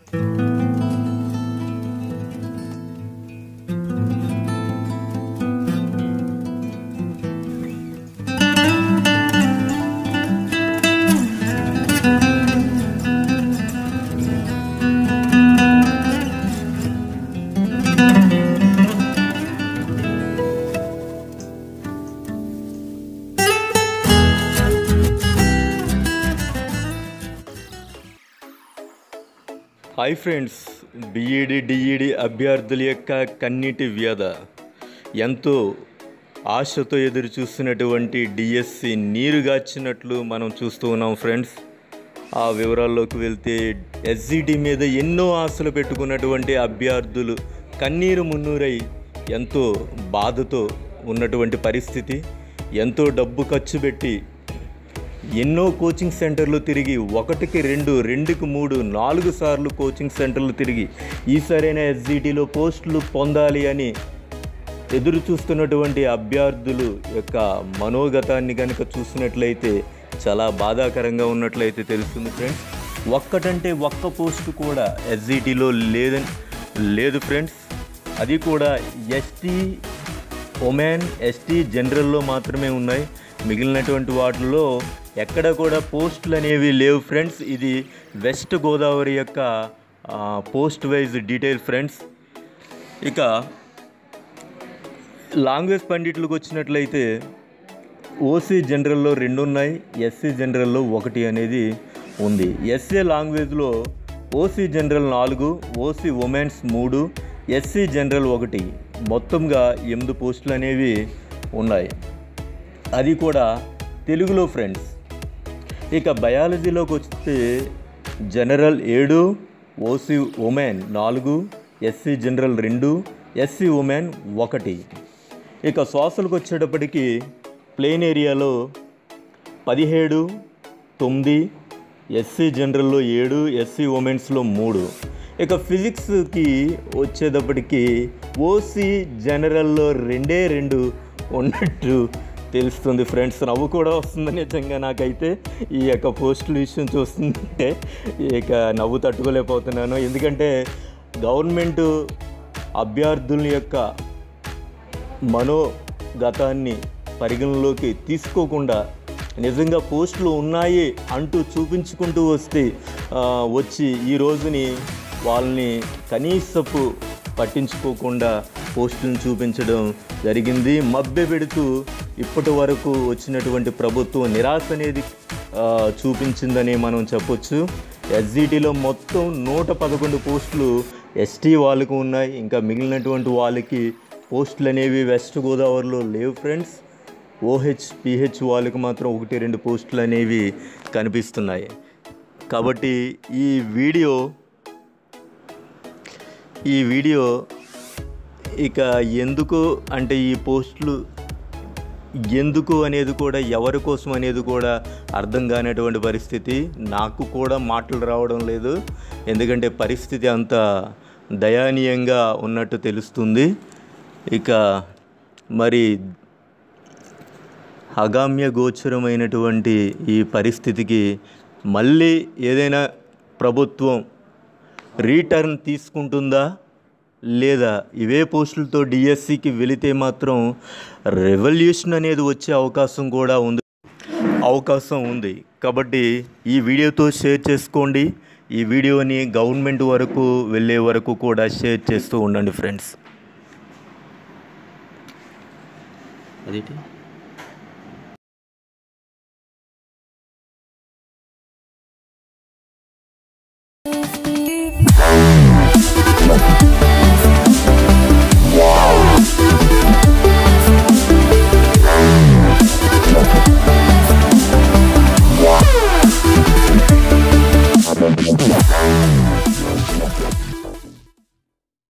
hi friends B Ed DEd అభ్యర్థుల యొక్క కన్నీటి వ్యధ ఎంతో ఆశతో ఎదురు చూస్తున్నటువంటి డిఎస్సి నీరుగాచినట్లు మనం చూస్తూ ఉన్నాం ఫ్రెండ్స్ ఆ వివరాల్లోకి వెళ్తే ఎస్జిటి మీద ఎన్నో ఆశలు పెట్టుకున్నటువంటి అభ్యర్థులు కన్నీరు మున్నూరై ఎంతో బాధతో ఉన్నటువంటి పరిస్థితి ఎంతో డబ్బు ఖర్చు పెట్టి ఎన్నో కోచింగ్ సెంటర్లు తిరిగి ఒకటికి రెండు రెండుకి మూడు నాలుగు సార్లు కోచింగ్ సెంటర్లు తిరిగి ఈ సరైన ఎస్జిటిలో పోస్టులు పొందాలి అని ఎదురు చూస్తున్నటువంటి అభ్యర్థులు యొక్క మనోగతాన్ని కనుక చూసినట్లయితే చాలా బాధాకరంగా ఉన్నట్లయితే తెలుస్తుంది ఫ్రెండ్స్ ఒక్కటంటే ఒక్క పోస్టు కూడా ఎస్జిటిలో లేదని లేదు ఫ్రెండ్స్ అది కూడా ఎస్టీ ఒమెన్ ఎస్టీ జనరల్లో మాత్రమే ఉన్నాయి మిగిలినటువంటి వాటిల్లో ఎక్కడ కూడా పోస్టులు అనేవి లేవు ఫ్రెండ్స్ ఇది వెస్ట్ గోదావరి యొక్క ఆ, పోస్ట్ వైజ్ డీటెయిల్ ఫ్రెండ్స్ ఇక లాంగ్వేజ్ పండిట్లకు వచ్చినట్లయితే ఓసీ జనరల్లో రెండు ఉన్నాయి ఎస్సీ జనరల్లో ఒకటి అనేది ఉంది ఎస్ఏ లాంగ్వేజ్లో ఓసీ జనరల్ నాలుగు ఓసీ ఉమెన్స్ మూడు ఎస్సీ జనరల్ ఒకటి మొత్తంగా ఎనిమిది పోస్టులు అనేవి ఉన్నాయి అది కూడా తెలుగులో ఫ్రెండ్స్ ఇక బయాలజీలోకి వస్తే జనరల్ ఏడు ఓసీ ఉమెన్ నాలుగు ఎస్సీ జనరల్ రెండు ఎస్సీ ఉమెన్ ఒకటి ఇక సోషల్కి వచ్చేటప్పటికి ప్లేన్ ఏరియాలో పదిహేడు తొమ్మిది ఎస్సీ జనరల్లో ఏడు ఎస్సీ ఉమెన్స్లో మూడు ఇక ఫిజిక్స్కి వచ్చేటప్పటికి ఓసీ జనరల్లో రెండే రెండు ఉన్నట్టు తెలుస్తుంది ఫ్రెండ్స్ నవ్వు కూడా వస్తుంది నిజంగా నాకైతే ఈ యొక్క పోస్టుల విషయం చూస్తుంటే ఇక నవ్వు తట్టుకోలేకపోతున్నాను ఎందుకంటే గవర్నమెంట్ అభ్యర్థుల యొక్క మనోగతాన్ని పరిగణలోకి తీసుకోకుండా నిజంగా పోస్టులు ఉన్నాయి అంటూ చూపించుకుంటూ వస్తే ఆ, వచ్చి ఈ రోజుని వాళ్ళని కనీసపు పట్టించుకోకుండా పోస్టులను చూపించడం జరిగింది మభ్య పెడుతూ ఇప్పటి వరకు వచ్చినటువంటి ప్రభుత్వం నిరాశ అనేది ఆ, చూపించిందని మనం చెప్పొచ్చు ఎస్జిటిలో మొత్తం నూట పదకొండు పోస్టులు ఎస్టీ వాళ్ళకు ఉన్నాయి ఇంకా మిగిలినటువంటి వాళ్ళకి పోస్టులు అనేవి వెస్ట్ గోదావరిలో లేవు ఫ్రెండ్స్ ఓహెచ్ పిహెచ్ వాళ్ళకి మాత్రం ఒకటి రెండు పోస్టులు అనేవి కనిపిస్తున్నాయి కాబట్టి ఈ వీడియో ఈ వీడియో ఇక ఎందుకు అంటే ఈ పోస్టులు ఎందుకు అనేది కూడా ఎవరి కోసం అనేది కూడా అర్థం కానటువంటి పరిస్థితి నాకు కూడా మాటలు రావడం లేదు ఎందుకంటే పరిస్థితి అంత దయానీయంగా ఉన్నట్టు తెలుస్తుంది ఇక మరి అగామ్య గోచరమైనటువంటి ఈ పరిస్థితికి మళ్ళీ ఏదైనా ప్రభుత్వం రీటర్న్ తీసుకుంటుందా లేదా ఇవే పోస్టులతో డిఎస్సికి వెళితే మాత్రం రెవల్యూషన్ అనేది వచ్చే అవకాశం కూడా ఉంది అవకాశం ఉంది కాబట్టి ఈ వీడియోతో షేర్ చేసుకోండి ఈ వీడియోని గవర్నమెంట్ వరకు వెళ్ళే వరకు కూడా షేర్ చేస్తూ ఉండండి ఫ్రెండ్స్ అదేంటి